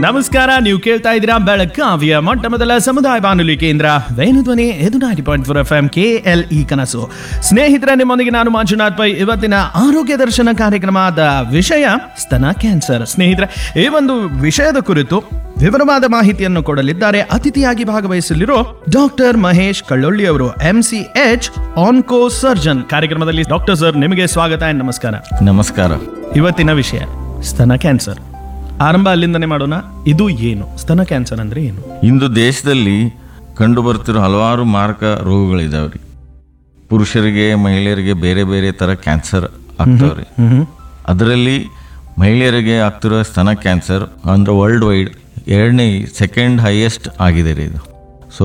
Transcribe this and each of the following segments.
ನಮಸ್ಕಾರ ನೀವು ಕೇಳ್ತಾ ಇದ್ದೀರಾ ಬೆಳಗಾವಿಯ ಮೊಟ್ಟ ಮೊದಲ ಸಮುದಾಯ ಬಾನುಲಿ ಕೇಂದ್ರ ವೇಣುಧ್ವನಿ ಇದು ninety point four F M K L E ಕನಸು ಸ್ನೇಹಿತರೆ ನಿಮ್ಮೊಂದಿಗೆ ನಾನು ಮಂಜುನಾಥ್ ಪೈ ಇವತ್ತಿನ ಆರೋಗ್ಯ ದರ್ಶನ ಕಾರ್ಯಕ್ರಮದ ವಿಷಯ ಸ್ತನ ಕ್ಯಾನ್ಸರ್ ಸ್ನೇಹಿತರೆ ಈ ಒಂದು ವಿಷಯದ ಕುರಿತು ವಿವರವಾದ ಮಾಹಿತಿಯನ್ನು ಕೊಡಲಿದ್ದಾರೆ ಅತಿಥಿಯಾಗಿ ಭಾಗವಹಿಸಲಿರೋ ಡಾಕ್ಟರ್ ಮಹೇಶ್ ಕಳ್ಳೊಳ್ಳಿ ಅವರು M C H onco surgeon ಕಾರ್ಯಕ್ರಮದಲ್ಲಿ ಡಾಕ್ಟರ್ ಸರ್ ನಿಮಗೆ ಸ್ವಾಗತ and ನಮಸ್ಕಾರ ನಮಸ್ಕಾರ ಇವತ್ತಿನ ವಿಷಯ ಸ್ತನ ಕ್ಯಾನ್ಸರ್ ಆರಂಭ ಅಲ್ಲಿಂದನೇ ಮಾಡೋಣ ಇದು ಏನು ಸ್ತನ ಕ್ಯಾನ್ಸರ್ ಅಂದ್ರೆ ಏನು ಇಂದು ದೇಶದಲ್ಲಿ ಕಂಡು ಬರ್ತಿರೋ ಹಲವಾರು ಮಾರಕ ರೋಗಗಳಿದಾವ್ರಿ ಪುರುಷರಿಗೆ ಮಹಿಳೆಯರಿಗೆ ಬೇರೆ ಬೇರೆ ಥರ ಕ್ಯಾನ್ಸರ್ ಆಗ್ತಾವ್ರಿ ಅದರಲ್ಲಿ ಮಹಿಳೆಯರಿಗೆ ಆಗ್ತಿರೋ ಸ್ತನ ಕ್ಯಾನ್ಸರ್ ಅಂದ್ರೆ ವರ್ಲ್ಡ್ ವೈಡ್ ಎರಡನೇ ಸೆಕೆಂಡ್ ಹೈಯೆಸ್ಟ್ ಆಗಿದೆ ರೀ ಇದು ಸೊ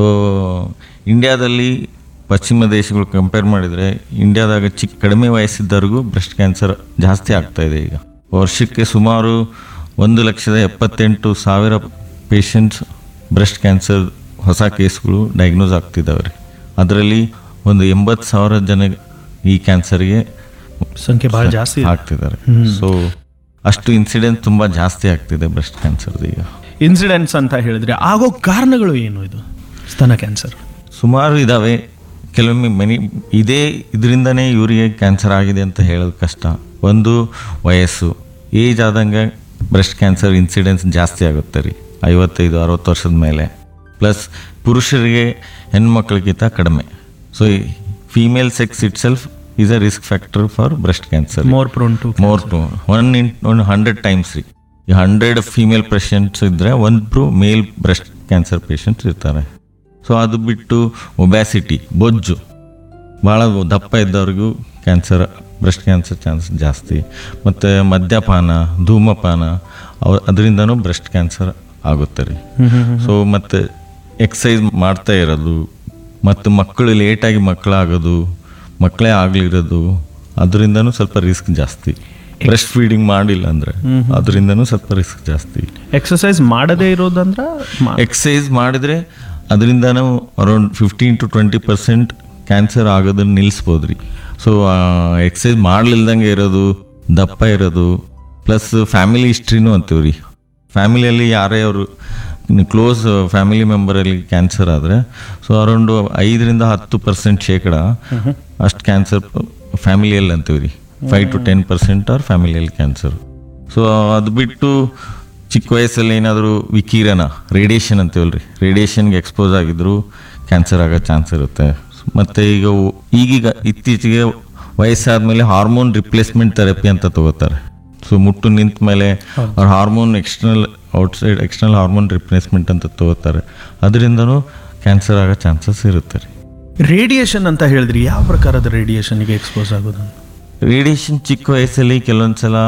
ಇಂಡಿಯಾದಲ್ಲಿ ಪಶ್ಚಿಮ ದೇಶಗಳು ಕಂಪೇರ್ ಮಾಡಿದರೆ ಇಂಡಿಯಾದಾಗ ಚಿಕ್ಕ ಕಡಿಮೆ ವಯಸ್ಸಿದ್ದವ್ರಿಗೂ ಬ್ರೆಸ್ಟ್ ಕ್ಯಾನ್ಸರ್ ಜಾಸ್ತಿ ಆಗ್ತಾ ಇದೆ ಈಗ ವರ್ಷಕ್ಕೆ ಸುಮಾರು ಒಂದು ಲಕ್ಷದ ಎಪ್ಪತ್ತೆಂಟು ಸಾವಿರ ಪೇಷಂಟ್ಸ್ ಬ್ರೆಸ್ಟ್ ಕ್ಯಾನ್ಸರ್ ಹೊಸ ಕೇಸ್ಗಳು ಡಯಾಗ್ನೋಸ್ ಆಗ್ತಿದ್ದಾವೆ ರೀ ಅದರಲ್ಲಿ ಒಂದು ಎಂಬತ್ತು ಸಾವಿರ ಜನ ಈ ಕ್ಯಾನ್ಸರ್ಗೆ ಸಂಖ್ಯೆ ಬಹಳ ಜಾಸ್ತಿ ಇದೆ. ಆಗ್ತಿದ್ದಾರೆ ಸೊ ಅಷ್ಟು ಇನ್ಸಿಡೆನ್ಸ್ ತುಂಬ ಜಾಸ್ತಿ ಆಗ್ತಿದೆ ಬ್ರೆಸ್ಟ್ ಕ್ಯಾನ್ಸರ್ದು ಈಗ ಇನ್ಸಿಡೆಂಟ್ಸ್ ಅಂತ ಹೇಳಿದ್ರೆ ಆಗೋ ಕಾರಣಗಳು ಏನು ಇದು ಸ್ತನ ಕ್ಯಾನ್ಸರ್ ಸುಮಾರು ಇದ್ದಾವೆ ಕೆಲವೊಮ್ಮೆ ಮನಿ ಇದೇ ಇದರಿಂದನೇ ಇವರಿಗೆ ಕ್ಯಾನ್ಸರ್ ಆಗಿದೆ ಅಂತ ಹೇಳೋದು ಕಷ್ಟ ಒಂದು ವಯಸ್ಸು ಏಜ್ ಆದಂಗೆ ಬ್ರೆಸ್ಟ್ ಕ್ಯಾನ್ಸರ್ ಇನ್ಸಿಡೆನ್ಸ್ ಜಾಸ್ತಿ ಆಗುತ್ತೆ ರೀ ಐವತ್ತೈದು ಅರವತ್ತು ವರ್ಷದ ಮೇಲೆ ಪ್ಲಸ್ ಪುರುಷರಿಗೆ ಹೆಣ್ಮಕ್ಳಿಗಿಂತ ಕಡಿಮೆ so female sex itself is a risk factor for breast cancer more prone to more to one in one hundred times ರೀ ಈ ಹಂಡ್ರೆಡ್ ಫೀಮೇಲ್ ಪೇಷಂಟ್ಸ್ ಇದ್ದರೆ ಒಂದು ಮೇಲ್ ಬ್ರೆಸ್ಟ್ ಕ್ಯಾನ್ಸರ್ ಪೇಷಂಟ್ಸ್ ಇರ್ತಾರೆ ಸೊ ಅದು ಬಿಟ್ಟು ಒಬ್ಯಾಸಿಟಿ ಬೊಜ್ಜು ಭಾಳ ದಪ್ಪ ಇದ್ದವ್ರಿಗೂ ಕ್ಯಾನ್ಸರ್ ಬ್ರೆಸ್ಟ್ ಕ್ಯಾನ್ಸರ್ ಚಾನ್ಸ್ ಜಾಸ್ತಿ ಮತ್ತು ಮದ್ಯಪಾನ ಧೂಮಪಾನ ಅವ ಅದರಿಂದನೂ ಬ್ರೆಸ್ಟ್ ಕ್ಯಾನ್ಸರ್ ಆಗುತ್ತೆ ರೀ ಸೊ ಮತ್ತು ಎಕ್ಸಸೈಸ್ ಮಾಡ್ತಾ ಇರೋದು ಮತ್ತು ಮಕ್ಕಳು ಲೇಟಾಗಿ ಮಕ್ಕಳಾಗೋದು ಮಕ್ಕಳೇ ಆಗಲಿರೋದು ಅದರಿಂದನೂ ಸ್ವಲ್ಪ ರಿಸ್ಕ್ ಜಾಸ್ತಿ ಬ್ರೆಸ್ಟ್ ಫೀಡಿಂಗ್ ಮಾಡಿಲ್ಲ ಅಂದರೆ ಅದರಿಂದನೂ ಸ್ವಲ್ಪ ರಿಸ್ಕ್ ಜಾಸ್ತಿ ಎಕ್ಸರ್ಸೈಸ್ ಮಾಡದೇ ಇರೋದಂದ್ರ ಮಾ- ಎಕ್ಸಸೈಸ್ ಮಾಡಿದರೆ ಅದರಿಂದನೂ around fifteen to twenty percent cancer ಆಗೋದನ್ನ ನಿಲ್ಲಿಸ್ಬೋದು ರೀ ಸೊ ಎಕ್ಸಸೈಸ್ ಮಾಡಲಿಲ್ದಂಗೆ ಇರೋದು ದಪ್ಪ ಇರೋದು ಪ್ಲಸ್ ಫ್ಯಾಮಿಲಿ ಹಿಸ್ಟ್ರಿನೂ ಅಂತೀವಿ ರೀ ಫ್ಯಾಮಿಲಿಯಲ್ಲಿ ಯಾರೇ ಅವರು ಕ್ಲೋಸ್ ಫ್ಯಾಮಿಲಿ ಮೆಂಬರಲ್ಲಿ ಕ್ಯಾನ್ಸರ್ ಆದರೆ ಸೊ ಅರೌಂಡ್ ಐದರಿಂದ ಹತ್ತು ಪರ್ಸೆಂಟ್ ಶೇಕಡ ಅಷ್ಟು ಕ್ಯಾನ್ಸರ್ ಫ್ಯಾಮಿಲಿಯಲ್ಲಿ ಅಂತೀವಿ ರೀ five to ten percent or ಫ್ಯಾಮಿಲಿಯಲ್ಲಿ ಕ್ಯಾನ್ಸರ್ ಸೊ ಅದು ಬಿಟ್ಟು ಚಿಕ್ಕ ವಯಸ್ಸಲ್ಲಿ ಏನಾದರೂ ವಿಕಿರಣ ರೇಡಿಯೇಷನ್ ಅಂತೀವಲ್ರಿ ರೇಡಿಯೇಷನ್ಗೆ ಎಕ್ಸ್ಪೋಸ್ ಆಗಿದ್ರು ಕ್ಯಾನ್ಸರ್ ಆಗೋ ಚಾನ್ಸ್ ಇರುತ್ತೆ ಮತ್ತು ಈಗ ಉ- ಈಗೀಗ ಇತ್ತೀಚೆಗೆ ವಯಸ್ಸಾದ್ಮೇಲೆ ಹಾರ್ಮೋನ್ ರಿಪ್ಲೇಸ್ಮೆಂಟ್ ಥೆರಪಿ ಅಂತ ತಗೋತಾರೆ ಸೊ ಮುಟ್ಟು ನಿಂತ ಮೇಲೆ ಅವ್ರ hormone external outside external hormone replacement ಅಂತ ತಗೋತಾರೆ ಅದರಿಂದನೂ ಕ್ಯಾನ್ಸರ್ ಆಗೋ ಚಾನ್ಸಸ್ ಇರುತ್ತೆ ರೀ ರೇಡಿಯೇಷನ್ ಅಂತ ಹೇಳಿದ್ರಿ ಯಾವ ಪ್ರಕಾರದ ರೇಡಿಯೇಷನ್ಗೆ ಎಕ್ಸ್ಪೋಸ್ ಆಗೋದು ರೇಡಿಯೇಷನ್ ಚಿಕ್ಕ ವಯಸ್ಸಲ್ಲಿ ಕೆಲವೊಂದು ಸಲ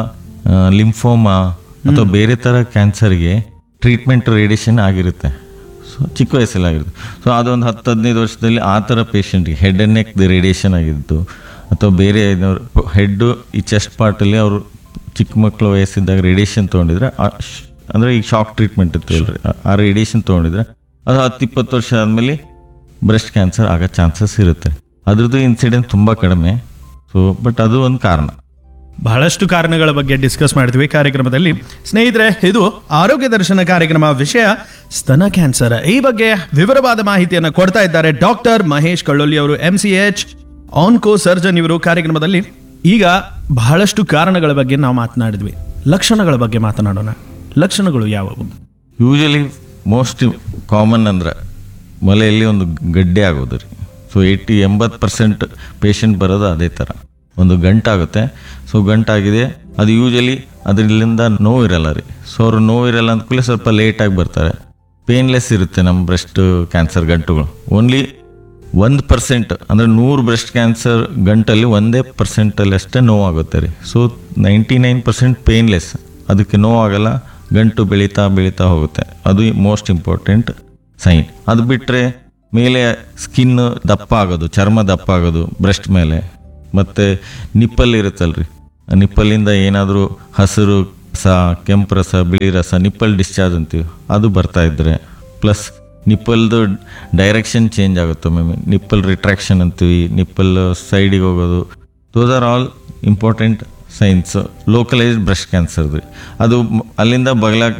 ಲಿಂಫೋಮಾ ಅಥವಾ ಬೇರೆ ಥರ ಕ್ಯಾನ್ಸರ್ಗೆ ಟ್ರೀಟ್ಮೆಂಟ್ ರೇಡಿಯೇಷನ್ ಆಗಿರುತ್ತೆ ಸೊ ಚಿಕ್ಕ ವಯಸ್ಸಲ್ಲಿ ಆಗಿರುತ್ತೆ ಸೊ ಅದೊಂದು ಹತ್ತು ಹದಿನೈದು ವರ್ಷದಲ್ಲಿ ಆ ಥರ ಪೇಷಂಟ್ಗೆ ಹೆಡ್ ಆ್ಯಂಡ್ ನೆಕ್ ರೇಡಿಯೇಷನ್ ಆಗಿದ್ದು ಅಥವಾ ಬೇರೆ ಹೆಡ್ಡು ಈ ಚೆಸ್ಟ್ ಪಾರ್ಟಲ್ಲಿ ಅವರು ಚಿಕ್ಕ ಮಕ್ಕಳು ವಯಸ್ಸಿದ್ದಾಗ ರೇಡಿಯೇಷನ್ ತೊಗೊಂಡಿದ್ರೆ ಅಂದರೆ ಈಗ ಶಾಕ್ ಟ್ರೀಟ್ಮೆಂಟ್ ಇರ್ತೀವಲ್ರಿ ಆ- ಆ ರೇಡಿಯೇಷನ್ ತೊಗೊಂಡಿದ್ರೆ ಅದು ಹತ್ತು ಇಪ್ಪತ್ತು ವರ್ಷ ಆದಮೇಲೆ ಬ್ರೆಸ್ಟ್ ಕ್ಯಾನ್ಸರ್ ಆಗೋ ಚಾನ್ಸಸ್ ಇರುತ್ತೆ ಅದ್ರದ್ದು ಇನ್ಸಿಡೆನ್ಸ್ ತುಂಬ ಕಡಿಮೆ ಸೊ ಬಟ್ ಅದು ಒಂದು ಕಾರಣ ಬಹಳಷ್ಟು ಕಾರಣಗಳ ಬಗ್ಗೆ ಡಿಸ್ಕಸ್ ಮಾಡ್ತೀವಿ ಕಾರ್ಯಕ್ರಮದಲ್ಲಿ ಸ್ನೇಹಿತರೆ ಇದು ಆರೋಗ್ಯ ದರ್ಶನ ಕಾರ್ಯಕ್ರಮ ವಿಷಯ ಸ್ತನ ಕ್ಯಾನ್ಸರ್ ಈ ಬಗ್ಗೆ ವಿವರವಾದ ಮಾಹಿತಿಯನ್ನು ಕೊಡ್ತಾ ಇದ್ದಾರೆ ಡಾಕ್ಟರ್ ಮಹೇಶ್ ಕಳ್ಳೊಳ್ಳಿ ಅವರು M C H onco surgeon ಇವರು ಕಾರ್ಯಕ್ರಮದಲ್ಲಿ ಈಗ ಬಹಳಷ್ಟು ಕಾರಣಗಳ ಬಗ್ಗೆ ನಾವು ಮಾತನಾಡಿದ್ವಿ ಲಕ್ಷಣಗಳ ಬಗ್ಗೆ ಮಾತನಾಡೋಣ ಲಕ್ಷಣಗಳು ಯಾವುವು ಯೂಶಲಿ ಮೋಸ್ಟ್ ಕಾಮನ್ ಅಂದ್ರೆ ಮೊಲೆಯಲ್ಲಿ ಒಂದು ಗಡ್ಡೆ ಆಗೋದು ರೀ ಸೊ ಏಯ್ಟಿ ಎಂಬತ್ತು ಪರ್ಸೆಂಟ್ ಪೇಷಂಟ್ ಬರೋದು ಅದೇ ಥರ ಒಂದು ಗಂಟಾಗುತ್ತೆ ಸೊ ಗಂಟಾಗಿದೆ ಅದು ಯೂಶಲಿ ಅದರಿಂದ ನೋವು ಇರಲ್ಲ ರೀ ಸೊ ಅವರು ನೋವು ಇರಲ್ಲ ಅಂದ್ಕೂಡಲೇ ಸ್ವಲ್ಪ ಲೇಟಾಗಿ ಬರ್ತಾರೆ ಪೇನ್ಲೆಸ್ ಇರುತ್ತೆ ನಮ್ಮ ಬ್ರೆಸ್ಟ್ ಕ್ಯಾನ್ಸರ್ ಗಂಟುಗಳು ಓನ್ಲಿ ಒಂದು ಪರ್ಸೆಂಟ್ ಅಂದರೆ ನೂರು ಬ್ರೆಸ್ಟ್ ಕ್ಯಾನ್ಸರ್ ಗಂಟಲ್ಲಿ ಒಂದೇ ಪರ್ಸೆಂಟಲ್ಲಿ ಅಷ್ಟೇ ನೋವಾಗುತ್ತೆ ರೀ so ninety nine percent painless ಅದಕ್ಕೆ ನೋವಾಗಲ್ಲ ಗಂಟು ಬೆಳೀತಾ ಬೆಳೀತಾ ಹೋಗುತ್ತೆ ಅದು ಮೋಸ್ಟ್ ಇಂಪಾರ್ಟೆಂಟ್ ಸೈನ್ ಅದು ಬಿಟ್ಟರೆ ಮೇಲೆ ಸ್ಕಿನ್ ದಪ್ಪ ಆಗೋದು ಚರ್ಮ ದಪ್ಪ ಆಗೋದು ಬ್ರೆಸ್ಟ್ ಮೇಲೆ ಮತ್ತು ನಿಪ್ಪಲ್ ಇರುತ್ತಲ್ರಿ ಆ ನಿಪ್ಪಲ್ಲಿಂದ ಏನಾದರೂ ಹಸಿರು ರಸ ಕೆಂಪು ರಸ ಬಿಳಿ ರಸ ನಿಪ್ಪಲ್ ಡಿಸ್ಚಾರ್ಜ್ ಅಂತೀವಿ ಅದು ಬರ್ತಾ ಇದ್ರೆ ಪ್ಲಸ್ ನಿಪ್ಪಲ್ದು ಡೈರೆಕ್ಷನ್ ಚೇಂಜ್ ಆಗುತ್ತೆ ಒಮ್ಮೊಮ್ಮೆ ನಿಪ್ಪಲ್ ರಿಟ್ರಾಕ್ಷನ್ ಅಂತೀವಿ ನಿಪ್ಪಲ್ ಸೈಡಿಗೆ ಹೋಗೋದು those are all important signs localised breast ಕ್ಯಾನ್ಸರ್ದು ಅದು ಮ್- ಅಲ್ಲಿಂದ ಬಗಲಾಕೆ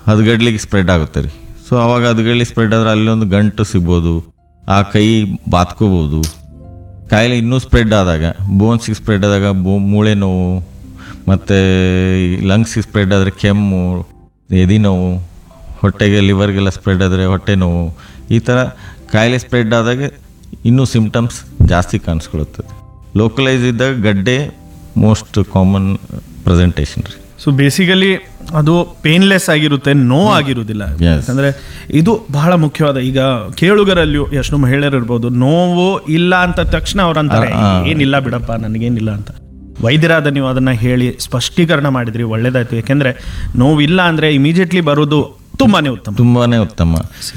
ಹದಗಡ್ಲಿಗೆ ಸ್ಪ್ರೆಡ್ ಆಗುತ್ತೆ ರೀ ಸೊ ಅವಾಗ ಹದಗಡ್ಲಿ ಸ್ಪ್ರೆಡ್ ಆದ್ರೆ ಅಲ್ಲೊಂದು ಗಂಟು ಸಿಗ್ಬೋದು ಆ ಕೈ ಬಾತ್ಕೋಬೋದು ಕಾಯಿಲೆ ಇನ್ನೂ ಸ್ಪ್ರೆಡ್ ಆದಾಗ ಬೋನ್ಸಿಗೆ ಸ್ಪ್ರೆಡ್ ಆದಾಗ ಬೋ ಮೂಳೆ ನೋವು ಮತ್ತು ಲಂಗ್ಸಿಗೆ ಸ್ಪ್ರೆಡ್ ಆದರೆ ಕೆಮ್ಮು ಎದೆ ನೋವು ಹೊಟ್ಟೆಗೆ ಲಿವರ್ಗೆಲ್ಲ ಸ್ಪ್ರೆಡ್ ಆದರೆ ಹೊಟ್ಟೆ ನೋವು ಈ ಥರ ಕಾಯಿಲೆ ಸ್ಪ್ರೆಡ್ ಆದಾಗ ಇನ್ನೂ ಸಿಮ್ಟಮ್ಸ್ ಜಾಸ್ತಿ ಕಾಣಿಸ್ಕೊಳುತ್ತದೆ ಲೋಕಲೈಸ್ ಇದ್ದಾಗ ಗಡ್ಡೆ ಮೋಸ್ಟ್ ಕಾಮನ್ ಪ್ರೆಸೆಂಟೇಷನ್ ರೀ ಸೊ ಬೇಸಿಕಲಿ ಅದು ಪೇನ್ಲೆಸ್ ಆಗಿರುತ್ತೆ ನೋ ಆಗಿರುವುದಿಲ್ಲ Yes. ಯಾಕಂದ್ರೆ ಇದು ಬಹಳ ಮುಖ್ಯವಾದ ಈಗ ಕೇಳುಗರಲ್ಲಿಯೂ ಎಷ್ಟು ಮಹಿಳೆಯರು ಇರ್ಬೋದು ನೋವು ಇಲ್ಲ ಅಂತ ತಕ್ಷಣ ಅವ್ರು ಅಂತಾರೆ ಏನಿಲ್ಲ ಬಿಡಪ್ಪ ನನಗೇನಿಲ್ಲ ಅಂತ ವೈದ್ಯರಾದ ನೀವು ಅದನ್ನ ಹೇಳಿ ಸ್ಪಷ್ಟೀಕರಣ ಮಾಡಿದ್ರಿ ಒಳ್ಳೇದಾಯ್ತು ಯಾಕೆಂದ್ರೆ ನೋವಿಲ್ಲ ಅಂದ್ರೆ ಇಮಿಡಿಯೇಟ್ಲಿ ಬರೋದು ತುಂಬಾನೇ ಉತ್ತಮ ತುಂಬಾ ಉತ್ತಮ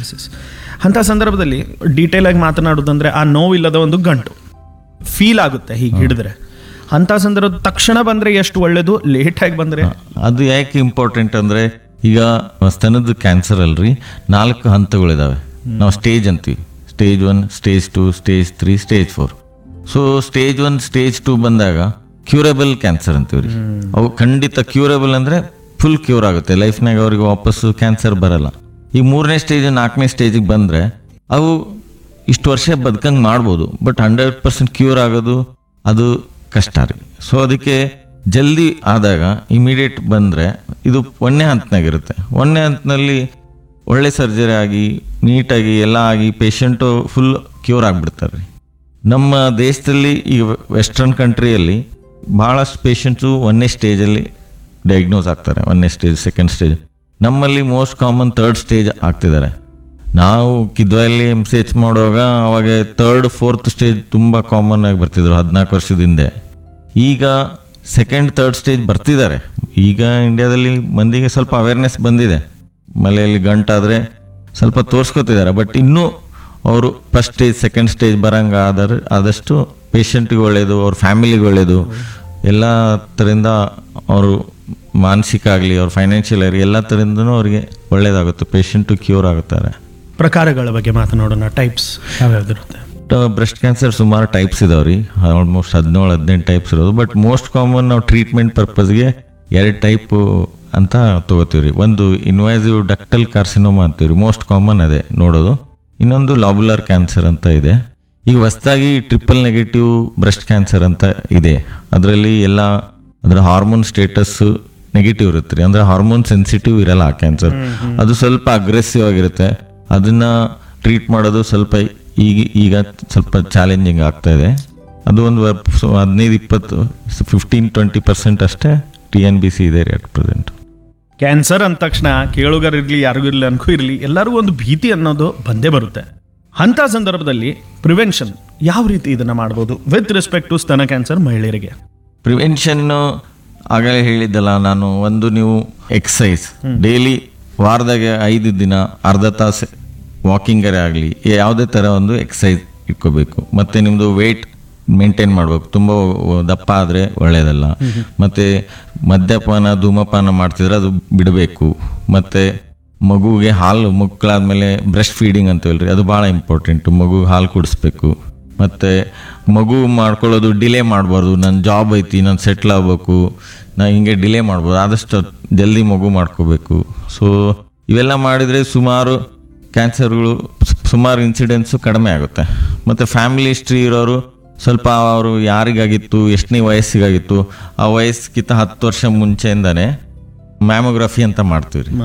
ಅಂತ ಸಂದರ್ಭದಲ್ಲಿ ಡೀಟೇಲ್ ಆಗಿ ಮಾತನಾಡೋದಂದ್ರೆ ಆ ನೋವಿಲ್ಲದ ಒಂದು ಗಂಟು ಫೀಲ್ ಆಗುತ್ತೆ ಹೀಗೆ ಹಿಡಿದ್ರೆ ಅಂತ ಸಂದರ್ಭ ತಕ್ಷಣ ಬಂದ್ರೆ ಎಷ್ಟು ಒಳ್ಳೇದು ಲೇಟ್ ಆಗಿ ಬಂದ್ರೆ ಅದು ಯಾಕೆ ಇಂಪಾರ್ಟೆಂಟ್ ಅಂದರೆ ಈಗ ಸ್ತನದ ಕ್ಯಾನ್ಸರ್ ಅಲ್ರಿ ನಾಲ್ಕು ಹಂತಗಳಿದಾವೆ ನಾವು ಸ್ಟೇಜ್ ಅಂತೀವಿ stage one stage two stage three stage four so stage one stage two ಬಂದಾಗ ಕ್ಯೂರಬಲ್ ಕ್ಯಾನ್ಸರ್ ಅಂತೀವಿ ರೀ ಅವು ಖಂಡಿತ ಕ್ಯೂರಬಲ್ ಅಂದರೆ ಫುಲ್ ಕ್ಯೂರ್ ಆಗುತ್ತೆ ಲೈಫ್ನಾಗ ಅವ್ರಿಗೆ ವಾಪಸ್ಸು ಕ್ಯಾನ್ಸರ್ ಬರಲ್ಲ ಈ ಮೂರನೇ ಸ್ಟೇಜ್ ನಾಲ್ಕನೇ ಸ್ಟೇಜಿಗೆ ಬಂದರೆ ಅವು ಇಷ್ಟು ವರ್ಷ ಬದುಕಂಗೆ ಮಾಡ್ಬೋದು ಬಟ್ ಹಂಡ್ರೆಡ್ ಪರ್ಸೆಂಟ್ ಕ್ಯೂರ್ ಆಗೋದು ಅದು ಕಷ್ಟ ರೀ ಸೊ ಅದಕ್ಕೆ ಜಲ್ದಿ ಆದಾಗ ಇಮಿಡಿಯೇಟ್ ಬಂದರೆ ಇದು ಒಂದನೇ ಹಂತನಾಗಿರುತ್ತೆ ಒಂದನೇ ಹಂತದಲ್ಲಿ ಒಳ್ಳೆ ಸರ್ಜರಿ ಆಗಿ ನೀಟಾಗಿ ಎಲ್ಲ ಆಗಿ ಪೇಷಂಟು ಫುಲ್ ಕ್ಯೂರ್ ಆಗಿಬಿಡ್ತಾರೆ ರೀ ನಮ್ಮ ದೇಶದಲ್ಲಿ ಈ ವೆಸ್ಟರ್ನ್ ಕಂಟ್ರಿಯಲ್ಲಿ ಭಾಳಷ್ಟು ಪೇಷಂಟ್ಸು ಒಂದನೇ ಸ್ಟೇಜಲ್ಲಿ ಡಯಾಗ್ನೋಸ್ ಆಗ್ತಾರೆ ಒಂದನೇ ಸ್ಟೇಜ್ ಸೆಕೆಂಡ್ ಸ್ಟೇಜ್ ನಮ್ಮಲ್ಲಿ ಮೋಸ್ಟ್ ಕಾಮನ್ ತರ್ಡ್ ಸ್ಟೇಜ್ ಆಗ್ತಿದ್ದಾರೆ ನಾವು ಕಿದ್ವಾಯಲ್ಲಿ ಎಮ್ ಸಿ ಎಚ್ ಮಾಡುವಾಗ ಅವಾಗ ತರ್ಡ್ ಫೋರ್ತ್ ಸ್ಟೇಜ್ ತುಂಬ ಕಾಮನ್ ಆಗಿ ಬರ್ತಿದ್ರು ಹದಿನಾಲ್ಕು ವರ್ಷದ ಹಿಂದೆ ಈಗ ಸೆಕೆಂಡ್ ತರ್ಡ್ ಸ್ಟೇಜ್ ಬರ್ತಿದ್ದಾರೆ ಈಗ ಇಂಡಿಯಾದಲ್ಲಿ ಮಂದಿಗೆ ಸ್ವಲ್ಪ ಅವೇರ್ನೆಸ್ ಬಂದಿದೆ ಮಲೆಯಲ್ಲಿ ಗಂಟಾದರೆ ಸ್ವಲ್ಪ ತೋರಿಸ್ಕೊತಿದ್ದಾರೆ ಬಟ್ ಇನ್ನೂ ಅವರು ಫಸ್ಟ್ ಸ್ಟೇಜ್ ಸೆಕೆಂಡ್ ಸ್ಟೇಜ್ ಬರಂಗ ಆದರೆ ಆದಷ್ಟು ಪೇಷಂಟಿಗೆ ಒಳ್ಳೆಯದು ಅವ್ರ ಫ್ಯಾಮಿಲಿಗೆ ಒಳ್ಳೆಯದು ಎಲ್ಲ ಥರದಿಂದ ಅವರು ಮಾನಸಿಕ ಆಗಲಿ ಅವ್ರ ಫೈನಾನ್ಷಿಯಲ್ ಆಗಲಿ ಎಲ್ಲ ಥರದಿಂದನೂ ಅವ್ರಿಗೆ ಒಳ್ಳೇದಾಗುತ್ತೆ ಪೇಷಂಟು ಕ್ಯೂರ್ ಆಗುತ್ತಾರೆ ಪ್ರಕಾರಗಳ ಬಗ್ಗೆ ಮಾತನಾಡೋಣ ಟೈಪ್ಸ್ ಯಾವ್ಯಾವ್ದಿರುತ್ತೆ ಬ್ರೆಸ್ಟ್ ಕ್ಯಾನ್ಸರ್ ಸುಮಾರು ಟೈಪ್ಸ್ ಇದಾವೆ ರೀ ಆಲ್ಮೋಸ್ಟ್ ಹದಿನೇಳು ಹದಿನೆಂಟು ಟೈಪ್ಸ್ ಇರೋದು ಬಟ್ ಮೋಸ್ಟ್ ಕಾಮನ್ ನಾವು ಟ್ರೀಟ್ಮೆಂಟ್ ಪರ್ಪಸ್ಗೆ ಎರಡು ಟೈಪ್ ಅಂತ ತಗೋತೀವಿ ರೀ ಒಂದು ಇನ್ವೈಸಿವ್ ಡಕ್ಟಲ್ ಕಾರ್ಸಿನೋಮಾ ಅಂತೀವಿ ರೀ ಮೋಸ್ಟ್ ಕಾಮನ್ ಅದೇ ನೋಡೋದು ಇನ್ನೊಂದು ಲಾಬುಲರ್ ಕ್ಯಾನ್ಸರ್ ಅಂತ ಇದೆ ಈಗ ಹೊಸದಾಗಿ ಟ್ರಿಪಲ್ ನೆಗೆಟಿವ್ ಬ್ರೆಸ್ಟ್ ಕ್ಯಾನ್ಸರ್ ಅಂತ ಇದೆ ಅದರಲ್ಲಿ ಎಲ್ಲ ಅದರ ಹಾರ್ಮೋನ್ ಸ್ಟೇಟಸ್ ನೆಗೆಟಿವ್ ಇರುತ್ತೆ ರೀ ಅಂದ್ರೆ ಹಾರ್ಮೋನ್ ಸೆನ್ಸಿಟಿವ್ ಇರಲ್ಲ ಆ ಕ್ಯಾನ್ಸರ್ ಅದು ಸ್ವಲ್ಪ ಅಗ್ರೆಸಿವ್ ಆಗಿರುತ್ತೆ ಅದನ್ನ ಟ್ರೀಟ್ ಮಾಡೋದು ಸ್ವಲ್ಪ ಈಗ ಈಗ ಸ್ವಲ್ಪ ಚಾಲೆಂಜಿಂಗ್ ಆಗ್ತಾ ಇದೆ ಅದು ಒಂದು ಹದಿನೈದು ಇಪ್ಪತ್ತು ಫಿಫ್ಟೀನ್ ಟ್ವೆಂಟಿ ಪರ್ಸೆಂಟ್ ಅಷ್ಟೇ ಟಿ ಎನ್ ಬಿ ಸಿ ಇದೆ ರೀ ಅಟ್ ಪ್ರೆಸೆಂಟ್ ಕ್ಯಾನ್ಸರ್ ಅಂದ ತಕ್ಷಣ ಕೇಳುಗರು ಇರಲಿ ಯಾರಿಗೂ ಇರಲಿ ಅನ್ಕೂ ಇರಲಿ ಎಲ್ಲರಿಗೂ ಒಂದು ಭೀತಿ ಅನ್ನೋದು ಬಂದೇ ಬರುತ್ತೆ ಅಂಥ ಸಂದರ್ಭದಲ್ಲಿ ಪ್ರಿವೆನ್ಷನ್ ಯಾವ ರೀತಿ ಇದನ್ನ ಮಾಡ್ಬೋದು ವಿತ್ ರೆಸ್ಪೆಕ್ಟ್ ಟು ಸ್ತನ ಕ್ಯಾನ್ಸರ್ ಮಹಿಳೆಯರಿಗೆ ಪ್ರಿವೆನ್ಷನ್ನು ಆಗಲೇ ಹೇಳಿದ್ದಲ್ಲ ನಾನು ಒಂದು ನೀವು ಎಕ್ಸಸೈಸ್ ಡೈಲಿ ವಾರದಾಗ ಐದು ದಿನ ಅರ್ಧ ತಾಸು ವಾಕಿಂಗರೇ ಆಗಲಿ ಯಾವುದೇ ಥರ ಒಂದು ಎಕ್ಸಸೈಸ್ ಇಟ್ಕೋಬೇಕು ಮತ್ತು ನಿಮ್ಮದು ವೆಯ್ಟ್ ಮೇಂಟೈನ್ ಮಾಡಬೇಕು ತುಂಬ ದಪ್ಪ ಆದರೆ ಒಳ್ಳೆಯದಲ್ಲ ಮತ್ತು ಮದ್ಯಪಾನ ಧೂಮಪಾನ ಮಾಡ್ತಿದ್ರೆ ಅದು ಬಿಡಬೇಕು ಮತ್ತು ಮಗುಗೆ ಹಾಲು ಮಕ್ಕಳಾದ್ಮೇಲೆ ಬ್ರೆಸ್ಟ್ ಫೀಡಿಂಗ್ ಅಂತೀವಲ್ಲ ರೀ ಅದು ಭಾಳ ಇಂಪಾರ್ಟೆಂಟು ಮಗು ಹಾಲು ಕುಡಿಸ್ಬೇಕು ಮತ್ತು ಮಗು ಮಾಡ್ಕೊಳ್ಳೋದು ಡಿಲೇ ಮಾಡಬಾರ್ದು ನನ್ನ ಜಾಬ್ ಐತಿ ನಾನು ಸೆಟ್ಲ್ ಆಗಬೇಕು ನಾ ಹಿಂಗೆ ಡಿಲೇ ಮಾಡ್ಬೋದು ಆದಷ್ಟು ಜಲ್ದಿ ಮಗು ಮಾಡ್ಕೋಬೇಕು ಸೊ ಇವೆಲ್ಲ ಮಾಡಿದರೆ ಸುಮಾರು ಕ್ಯಾನ್ಸರ್ಗಳು ಸುಮಾರು ಇನ್ಸಿಡೆನ್ಸು ಕಡಿಮೆ ಆಗುತ್ತೆ ಮತ್ತು ಫ್ಯಾಮಿಲಿ ಹಿಸ್ಟ್ರಿ ಇರೋರು ಸ್ವಲ್ಪ ಅವರು ಯಾರಿಗಾಗಿತ್ತು ಎಷ್ಟನೇ ವಯಸ್ಸಿಗಾಗಿತ್ತು ಆ ವಯಸ್ಸಿಗಿಂತ ಹತ್ತು ವರ್ಷ ಮುಂಚೆಯಿಂದನೇ ಮ್ಯಾಮೋಗ್ರಫಿ ಅಂತ ಮಾಡ್ತೀವಿ ರೀ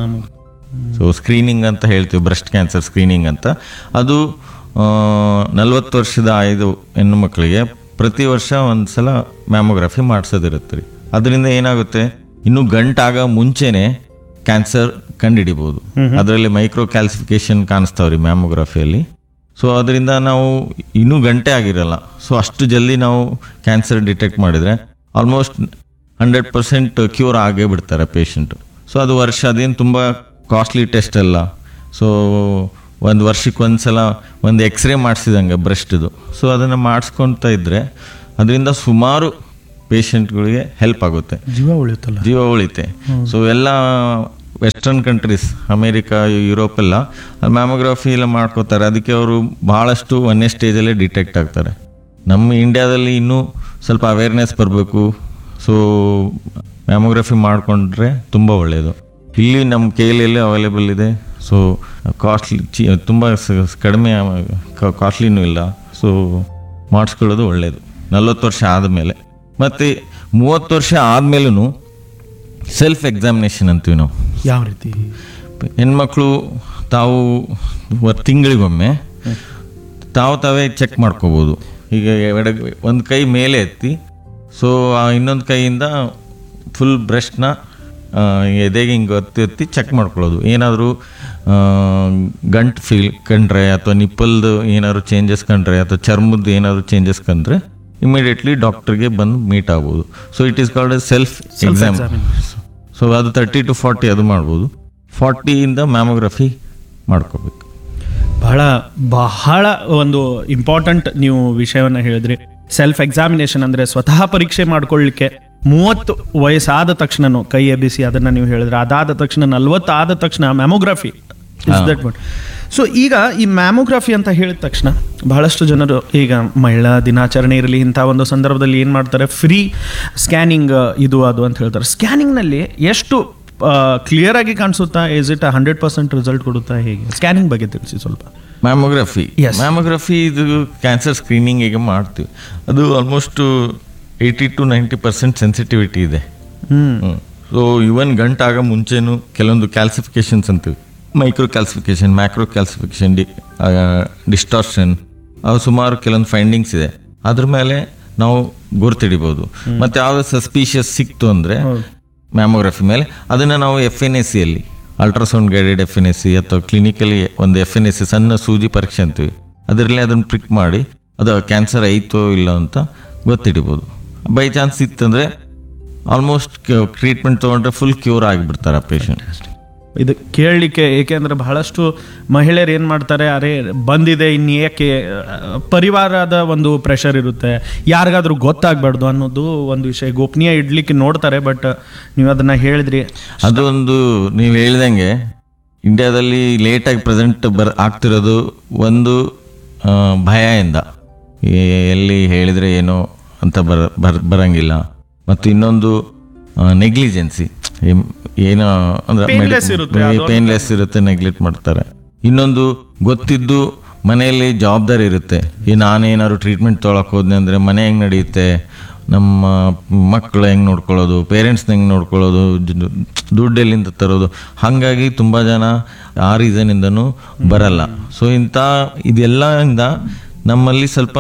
ಸೊ ಸ್ಕ್ರೀನಿಂಗ್ ಅಂತ ಹೇಳ್ತೀವಿ ಬ್ರೆಸ್ಟ್ ಕ್ಯಾನ್ಸರ್ ಸ್ಕ್ರೀನಿಂಗ್ ಅಂತ ಅದು ನಲ್ವತ್ತು ವರ್ಷದ ಐದು ಹೆಣ್ಣು ಮಕ್ಕಳಿಗೆ ಪ್ರತಿ ವರ್ಷ ಒಂದು ಸಲ ಮ್ಯಾಮೋಗ್ರಫಿ ಮಾಡಿಸೋದಿರುತ್ತೆ ರೀ ಅದರಿಂದ ಏನಾಗುತ್ತೆ ಇನ್ನು ಗಂಟಾಗ ಮುಂಚೆನೆ ಕ್ಯಾನ್ಸರ್ ಕಂಡುಹಿಡಿಬೋದು ಅದರಲ್ಲಿ ಮೈಕ್ರೋ ಕ್ಯಾಲ್ಸಿಫಿಕೇಶನ್ ಕಾಣಿಸ್ತಾವ್ರಿ ಮ್ಯಾಮೋಗ್ರಫಿಯಲ್ಲಿ ಸೊ ಅದರಿಂದ ನಾವು ಇನ್ನೂ ಗಂಟೆ ಆಗಿರಲ್ಲ ಸೊ ಅಷ್ಟು ಜಲ್ದಿ ನಾವು ಕ್ಯಾನ್ಸರ್ ಡಿಟೆಕ್ಟ್ ಮಾಡಿದರೆ ಆಲ್ಮೋಸ್ಟ್ ಹಂಡ್ರೆಡ್ ಪರ್ಸೆಂಟ್ ಕ್ಯೂರ್ ಆಗೇ ಬಿಡ್ತಾರೆ ಪೇಷಂಟು ಸೊ ಅದು ವರ್ಷ ಅದೇನು ತುಂಬ ಕಾಸ್ಟ್ಲಿ ಟೆಸ್ಟ್ ಅಲ್ಲ ಸೊ ಒಂದು ವರ್ಷಕ್ಕೆ ಒಂದು ಸಲ ಒಂದು ಎಕ್ಸ್ರೇ ಮಾಡಿಸಿದಂಗೆ ಬ್ರೆಸ್ಟ್ದು ಸೊ ಅದನ್ನು ಮಾಡಿಸ್ಕೊತಾ ಇದ್ದರೆ ಅದರಿಂದ ಸುಮಾರು ಪೇಷಂಟ್ಗಳಿಗೆ ಹೆಲ್ಪ್ ಆಗುತ್ತೆ ಜೀವ ಉಳಿಯುತ್ತಲ್ಲ ಜೀವ ಉಳಿತೆ ಸೊ ಎಲ್ಲ ವೆಸ್ಟರ್ನ್ ಕಂಟ್ರೀಸ್ ಅಮೇರಿಕಾ ಯುರೋಪ್ ಎಲ್ಲ ಮ್ಯಾಮೋಗ್ರಫಿ ಎಲ್ಲ ಮಾಡ್ಕೋತಾರೆ ಅದಕ್ಕೆ ಅವರು ಭಾಳಷ್ಟು ಒಂದೇ ಸ್ಟೇಜಲ್ಲೇ ಡಿಟೆಕ್ಟ್ ಆಗ್ತಾರೆ ನಮ್ಮ ಇಂಡಿಯಾದಲ್ಲಿ ಇನ್ನೂ ಸ್ವಲ್ಪ ಅವೇರ್ನೆಸ್ ಬರಬೇಕು ಸೊ ಮ್ಯಾಮೋಗ್ರಫಿ ಮಾಡಿಕೊಂಡ್ರೆ ತುಂಬ ಒಳ್ಳೆಯದು ಇಲ್ಲಿ ನಮ್ಮ ಕೈಯಲ್ಲಿ ಅವೈಲೇಬಲ್ ಇದೆ ಸೊ ಕಾಸ್ಟ್ಲಿ ಚಿ ತುಂಬ ಸ- ಕಡಿಮೆ ಕಾಸ್ಟ್ಲಿನೂ ಇಲ್ಲ ಸೊ ಮಾಡಿಸ್ಕೊಳ್ಳೋದು ಒಳ್ಳೆಯದು ನಲ್ವತ್ತು ವರ್ಷ ಆದಮೇಲೆ ಮತ್ತು ಮೂವತ್ತು ವರ್ಷ ಆದಮೇಲೂ ಸೆಲ್ಫ್ ಎಕ್ಸಾಮಿನೇಷನ್ ಅಂತೀವಿ ನಾವು ಯಾವ ರೀತಿ ಹೆಣ್ಮಕ್ಳು ತಾವು ತಿಂಗಳಿಗೊಮ್ಮೆ ತಾವು ತಾವೇ ಚೆಕ್ ಮಾಡ್ಕೋಬೋದು ಈಗ ಎಡ ಒಂದು ಕೈ ಮೇಲೆ ಎತ್ತಿ ಸೊ ಇನ್ನೊಂದು ಕೈಯಿಂದ ಫುಲ್ ಬ್ರಷ್ನ ಎದೆಗೆ ಹಿಂಗೆ ಒತ್ತಿ ಒತ್ತಿ ಚೆಕ್ ಮಾಡ್ಕೊಳ್ಳೋದು ಏನಾದರೂ ಗಂಟು ಫೀಲ್ ಕಂಡ್ರೆ ಅಥವಾ ನಿಪ್ಪಲ್ದು ಏನಾದ್ರು ಚೇಂಜಸ್ ಕಂಡ್ರೆ ಅಥವಾ ಚರ್ಮದ್ದು ಏನಾದರೂ ಚೇಂಜಸ್ ಕಂಡ್ರೆ ಇಮಿಡಿಯೇಟ್ಲಿ ಡಾಕ್ಟರ್ಗೆ ಬಂದು ಮೀಟ್ ಆಗ್ಬೋದು so it is called a self exam so ಅದು ತರ್ಟಿ ಟು ಫಾರ್ಟಿ ಅದು ಮಾಡ್ಬೋದು ಫಾರ್ಟಿಯಿಂದ ಮ್ಯಾಮೋಗ್ರಫಿ ಮಾಡ್ಕೋಬೇಕು ಬಹಳ ಬಹಳ ಒಂದು ಇಂಪಾರ್ಟೆಂಟ್ ನೀವು ವಿಷಯವನ್ನು ಹೇಳಿದ್ರಿ ಸೆಲ್ಫ್ ಎಕ್ಸಾಮಿನೇಷನ್ ಅಂದ್ರೆ ಸ್ವತಃ ಪರೀಕ್ಷೆ ಮಾಡ್ಕೊಳ್ಳಿಕ್ಕೆ ಮೂವತ್ತು ವಯಸ್ಸಾದ ತಕ್ಷಣನು ಕೈ ಎಬ್ಬಿಸಿ ಅದನ್ನ ನೀವು ಹೇಳಿದ್ರೆ ಅದಾದ ತಕ್ಷಣ ನಲ್ವತ್ತು ಆದ ತಕ್ಷಣ ಮ್ಯಾಮೋಗ್ರಫಿ ಸೊ ಈಗ ಈ ಮ್ಯಾಮೋಗ್ರಫಿ ಅಂತ ಹೇಳಿದ ತಕ್ಷಣ ಬಹಳಷ್ಟು ಜನರು ಈಗ ಮಹಿಳಾ ದಿನಾಚರಣೆ ಇರಲಿ ಇಂಥ ಒಂದು ಸಂದರ್ಭದಲ್ಲಿ ಏನು ಮಾಡ್ತಾರೆ ಫ್ರೀ ಸ್ಕ್ಯಾನಿಂಗ್ ಇದು ಅದು ಅಂತ ಹೇಳ್ತಾರೆ ಸ್ಕ್ಯಾನಿಂಗ್ನಲ್ಲಿ ಎಷ್ಟು ಕ್ಲಿಯರ್ ಆಗಿ ಕಾಣಿಸುತ್ತಾ is it hundred percent result ಕೊಡುತ್ತಾ ಹೇಗೆ ಸ್ಕ್ಯಾನಿಂಗ್ ಬಗ್ಗೆ ತಿಳಿಸಿ ಸ್ವಲ್ಪ ಮ್ಯಾಮೋಗ್ರಫಿ Yes. ಮ್ಯಾಮೋಗ್ರಫಿ ಇದು ಕ್ಯಾನ್ಸರ್ ಸ್ಕ್ರೀನಿಂಗ್ ಈಗ ಮಾಡ್ತೀವಿ ಅದು almost eighty to ninety percent sensitivity ಇದೆ ಹ್ಮ್ ಸೊ ಇವನ್ ಗಂಟಾಗ ಮುಂಚೆನೂ ಕೆಲವೊಂದು ಕ್ಯಾಲ್ಸಿಫಿಕೇಶನ್ಸ್ ಅಂತೀವಿ ಮೈಕ್ರೋ ಕ್ಯಾಲ್ಸಿಫಿಕೇಶನ್ ಮ್ಯಾಕ್ರೋ ಕ್ಯಾಲ್ಸಿಫಿಕೇಶನ್ ಡಿ ಡಿಸ್ಟಾರ್ಷನ್ ಅವು ಸುಮಾರು ಕೆಲವೊಂದು ಫೈಂಡಿಂಗ್ಸ್ ಇದೆ ಅದ್ರ ಮೇಲೆ ನಾವು ಗುರುತಿಡಿಬೋದು ಮತ್ತೆ ಯಾವ್ದು ಸಸ್ಪೀಷಿಯಸ್ ಸಿಕ್ತು ಅಂದರೆ ಮ್ಯಾಮೋಗ್ರಫಿ ಮೇಲೆ ಅದನ್ನು ನಾವು ಎಫ್ ಎನ್ ಎಸ್ ಸಿಯಲ್ಲಿ ultrasound guided F N S C ಅಥವಾ ಕ್ಲಿನಿಕಲಿ ಒಂದು ಎಫ್ ಎನ್ ಎಸ್ ಸಿ ಸಣ್ಣ ಸೂಜಿ ಪರೀಕ್ಷೆ ಅಂತೀವಿ ಅದರಲ್ಲಿ ಅದನ್ನು ಪ್ರಿಕ್ ಮಾಡಿ ಅದು ಕ್ಯಾನ್ಸರ್ ಐತೋ ಇಲ್ಲ ಅಂತ ಗೊತ್ತಿಡಿಬೋದು ಬೈ ಚಾನ್ಸ್ ಇತ್ತಂದರೆ ಆಲ್ಮೋಸ್ಟ್ ಟ್ರೀಟ್ಮೆಂಟ್ ತೊಗೊಂಡ್ರೆ ಫುಲ್ ಕ್ಯೂರ್ ಆಗಿಬಿಡ್ತಾರೆ ಆ ಪೇಷಂಟ್ ಇದು ಕೇಳಲಿಕ್ಕೆ ಏಕೆಂದ್ರೆ ಬಹಳಷ್ಟು ಮಹಿಳೆಯರು ಏನು ಮಾಡ್ತಾರೆ ಅರೆ ಬಂದಿದೆ ಇನ್ನು ಏಕೆ ಆ, ಪರಿವಾರದ ಒಂದು ಪ್ರೆಷರ್ ಇರುತ್ತೆ ಯಾರಿಗಾದ್ರೂ ಗೊತ್ತಾಗಬಾರ್ದು ಅನ್ನೋದು ಒಂದು ವಿಷಯ ಗೋಪನೀಯ ಇಡ್ಲಿಕ್ಕೆ ನೋಡ್ತಾರೆ ಬಟ್ ನೀವು ಅದನ್ನ ಹೇಳಿದ್ರಿ ಅದೊಂದು ನೀವು ಹೇಳ್ದಂಗೆ ಇಂಡಿಯಾದಲ್ಲಿ ಲೇಟಾಗಿ ಪ್ರೆಸೆಂಟ್ ಬರ್ ಆಗ್ತಿರೋದು ಒಂದು ಆ, ಭಯದಿಂದ ಎ- ಎಲ್ಲಿ ಹೇಳಿದರೆ ಏನೋ ಅಂತ ಬರ ಬರ್ ಬರಂಗಿಲ್ಲ ಮತ್ತು ಇನ್ನೊಂದು ನೆಗ್ಲಿಜೆನ್ಸಿ ಏನೋ Painless ಇರುತ್ತೆ, ಅಂದ್ರೆ ಅದೊಂದು- ಪೇನ್ಲೆಸ್ ಇರುತ್ತೆ ನೆಗ್ಲೆಕ್ಟ್ ಮಾಡ್ತಾರೆ ಇನ್ನೊಂದು ಗೊತ್ತಿದ್ದು ಮನೆಯಲ್ಲಿ ಜವಾಬ್ದಾರಿ ಇರುತ್ತೆ ಈ ನಾನೇನಾದ್ರು ಟ್ರೀಟ್ಮೆಂಟ್ ತೊಗೊಳಕ್ ಹೋದ್ನೆ ಅಂದರೆ ಮನೆ ಹೆಂಗೆ ನಡೆಯುತ್ತೆ ನಮ್ಮ ಮಕ್ಕಳು ಹೆಂಗೆ ನೋಡ್ಕೊಳ್ಳೋದು ಪೇರೆಂಟ್ಸ್ನ ಹೆಂಗೆ ನೋಡ್ಕೊಳ್ಳೋದು ಜ- ದುಡ್ಡು ಎಲ್ಲಿಂದ ತರೋದು ಹಾಗಾಗಿ ತುಂಬ ಜನ ಆ ರೀಸನಿಂದನೂ ಬರಲ್ಲ ಸೊ ಇಂಥ ಇದೆಲ್ಲದಿಂದ ನಮ್ಮಲ್ಲಿ ಸ್ವಲ್ಪ